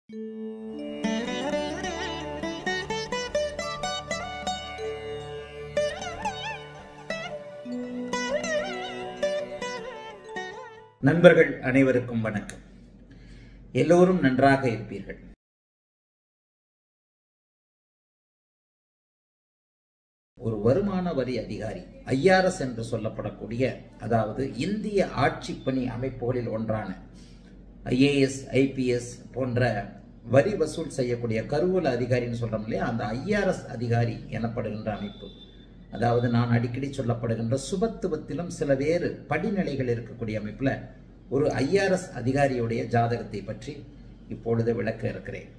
நண்பர்கள் அனைவருக்கும் வணக்கம் எல்லோரும் நன்றாக இருப்பீர்கள் ஒரு வருமான வரி அதிகாரி ஐஆர்எஸ் என்று சொல்லப்படக்கூடிய அதாவது இந்திய ஆட்சி பணி அமைப்புகளில் ஒன்றான ஐஏஎஸ் ஐபிஎஸ் போன்ற வரி வசூல் செய்யக்கூடிய கருவூல அதிகாரின்னு சொல்றோம் இல்லையா அந்த ஐஆர்எஸ் அதிகாரி எனப்படுகின்ற அமைப்பு அதாவது நான் அடிக்கடி சொல்லப்படுகின்ற சுபத்துவத்திலும் சில வேறு படிநிலைகள் இருக்கக்கூடிய அமைப்புல ஒரு ஐஆர்எஸ் அதிகாரியுடைய ஜாதகத்தை பற்றி இப்பொழுது விளக்க இருக்கிறேன்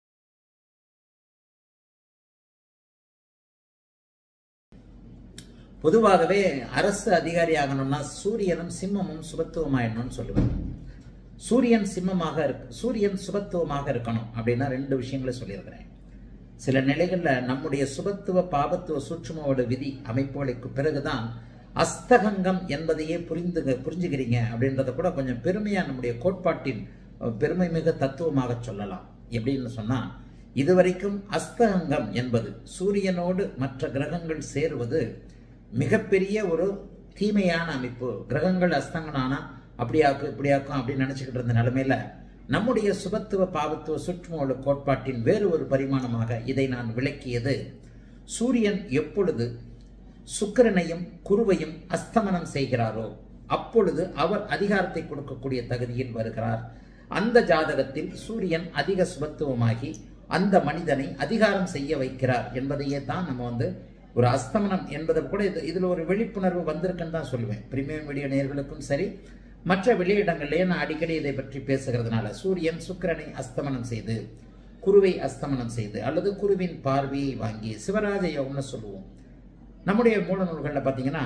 பொதுவாகவே அரசு அதிகாரி ஆகணும்னா சூரியனும் சிம்மமும் சுபத்துவமாயிடணும்னு சொல்லுவேன் சூரியன் சிம்மமாக இருக்கு சூரியன் சுபத்துவமாக இருக்கணும் அப்படின்னா ரெண்டு விஷயங்களை சொல்லியிருக்கிறேன் சில நிலைகளில் நம்முடைய சுபத்துவ பாபத்துவ சூட்சுமோட விதி அமைப்புகளுக்கு பிறகுதான் அஸ்தகங்கம் என்பதையே புரிந்து புரிஞ்சுக்கிறீங்க அப்படின்றத கூட கொஞ்சம் பெருமையா நம்முடைய கோட்பாட்டின் பெருமை மிக தத்துவமாக சொல்லலாம் எப்படின்னு சொன்னா இதுவரைக்கும் அஸ்தகங்கம் என்பது சூரியனோடு மற்ற கிரகங்கள் சேருவது மிகப்பெரிய ஒரு தீமையான அமைப்பு கிரகங்கள் அஸ்தங்கனானா அப்படியாக்கும் இப்படியாக்கும் அப்படின்னு நினைச்சுக்கிட்டு இருந்த நிலைமையில நம்முடைய சுபத்துவ பாவத்துவ சுற்றுமூல கோட்பாட்டின் வேறு ஒரு பரிமாணமாக இதை நான் விளக்கியது சூரியன் எப்பொழுது சுக்கிரனையும் குருவையும் அஸ்தமனம் செய்கிறாரோ அப்பொழுது அவர் அதிகாரத்தை கொடுக்கக்கூடிய தகுதியில் வருகிறார் அந்த ஜாதகத்தில் சூரியன் அதிக சுபத்துவமாகி அந்த மனிதனை அதிகாரம் செய்ய வைக்கிறார் என்பதையே தான் நம்ம வந்து ஒரு அஸ்தமனம் என்பதை கூட இது இதில் ஒரு விழிப்புணர்வு வந்திருக்குன்னு தான் சொல்லுவேன் பிரீமியம் வீடியோ நேர்களுக்கும் சரி மற்ற வெளியிடங்கள்லேயே நான் அடிக்கடி இதை பற்றி பேசுகிறதுனால சூரியன் சுக்கிரனை அஸ்தமனம் செய்து குருவை அஸ்தமனம் செய்து அல்லது குருவின் பார்வையை வாங்கி சிவராஜ யோகம்னு சொல்லுவோம் நம்முடைய மூல நூல்களில் பார்த்தீங்கன்னா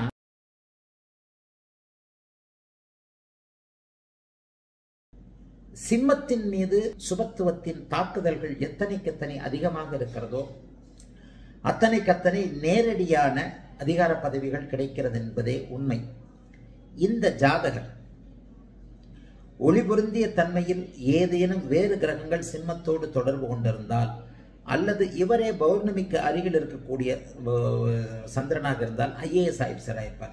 சிம்மத்தின் மீது சுபத்துவத்தின் தாக்குதல்கள் எத்தனைக்கு எத்தனை அதிகமாக இருக்கிறதோ அத்தனைக்கு அத்தனை நேரடியான அதிகார பதவிகள் கிடைக்கிறது என்பதே உண்மை இந்த ஜாதகர் ஒளிபொருந்திய தன்மையில் ஏதேனும் வேறு கிரகங்கள் சிம்மத்தோடு தொடர்பு கொண்டிருந்தால் அல்லது இவரே பௌர்ணமிக்கு அருகில் இருக்கக்கூடிய சந்திரனாக இருந்தால் ஐஏஎஸ் ஆபிசராக இருப்பார்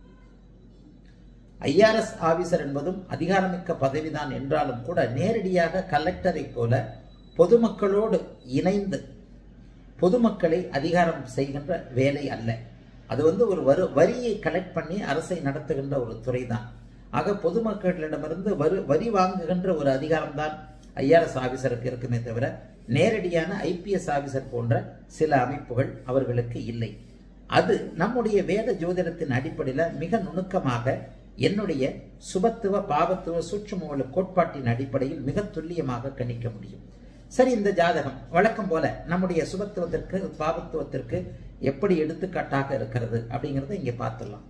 ஐஆர்எஸ் ஆபீசர் என்பதும் அதிகாரமிக்க பதவிதான் என்றாலும் கூட நேரடியாக கலெக்டரை போல பொதுமக்களோடு இணைந்து பொதுமக்களை அதிகாரம் செய்கின்ற வேலை அல்ல அது வந்து ஒரு வரு வரியை கலெக்ட் பண்ணி அரசை நடத்துகின்ற ஒரு துறை தான் ஆக பொதுமக்களிடமிருந்து வரு வரி வாங்குகின்ற ஒரு அதிகாரம் தான் ஐஆர்எஸ் ஆபீசருக்கு இருக்குமே தவிர நேரடியான ஐபிஎஸ் ஆபீசர் போன்ற சில அமைப்புகள் அவர்களுக்கு இல்லை அது நம்முடைய வேத ஜோதிடத்தின் அடிப்படையில் மிக நுணுக்கமாக என்னுடைய சுபத்துவ பாவத்துவ சூட்சும கோட்பாட்டின் அடிப்படையில் மிக துல்லியமாக கணிக்க முடியும் சரி இந்த ஜாதகம் வழக்கம் போல நம்முடைய சுபத்துவத்திற்கு பாவத்துவத்திற்கு எப்படி எடுத்துக்காட்டாக இருக்கிறது அப்படிங்கறத இங்க பார்த்துடலாம்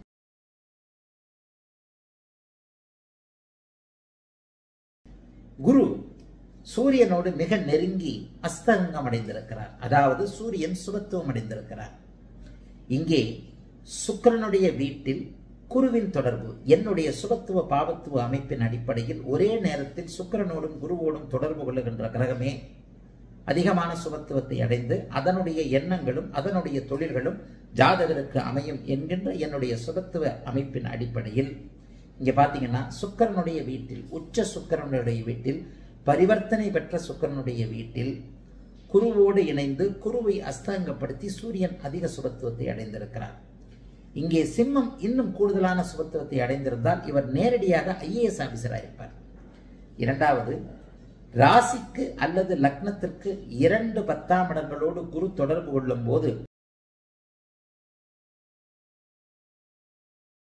குரு சூரியனோடு மிக நெருங்கி அஸ்தங்கம் அடைந்திருக்கிறார் அதாவது சூரியன் சுபத்துவம் அடைந்திருக்கிறார் இங்கே சுக்கரனுடைய வீட்டில் குருவின் தொடர்பு என்னுடைய சுபத்துவ பாவத்துவ அமைப்பின் அடிப்படையில் ஒரே நேரத்தில் சுக்கரனோடும் குருவோடும் தொடர்பு கொள்ளுகின்ற கிரகமே அதிகமான சுபத்துவத்தை அடைந்து அதனுடைய எண்ணங்களும் அதனுடைய தொழில்களும் ஜாதகருக்கு அமையும் என்கின்ற என்னுடைய சுபத்துவ அமைப்பின் அடிப்படையில் இங்க பாத்தீங்கன்னா சுக்கரனுடைய வீட்டில் உச்ச சுக்கரனுடைய வீட்டில் பரிவர்த்தனை பெற்ற சுக்கரனுடைய வீட்டில் குருவோடு இணைந்து குருவை அஸ்தங்கப்படுத்தி சூரியன் அதிக சுபத்துவத்தை அடைந்திருக்கிறார் இங்கே சிம்மம் இன்னும் கூடுதலான சுபத்துவத்தை அடைந்திருந்தால் இவர் நேரடியாக ஐஏஎஸ் ஆபீசராக இருப்பார் இரண்டாவது ராசிக்கு அல்லது லக்னத்திற்கு இரண்டு பத்தாம் இடங்களோடு குரு தொடர்பு கொள்ளும் போது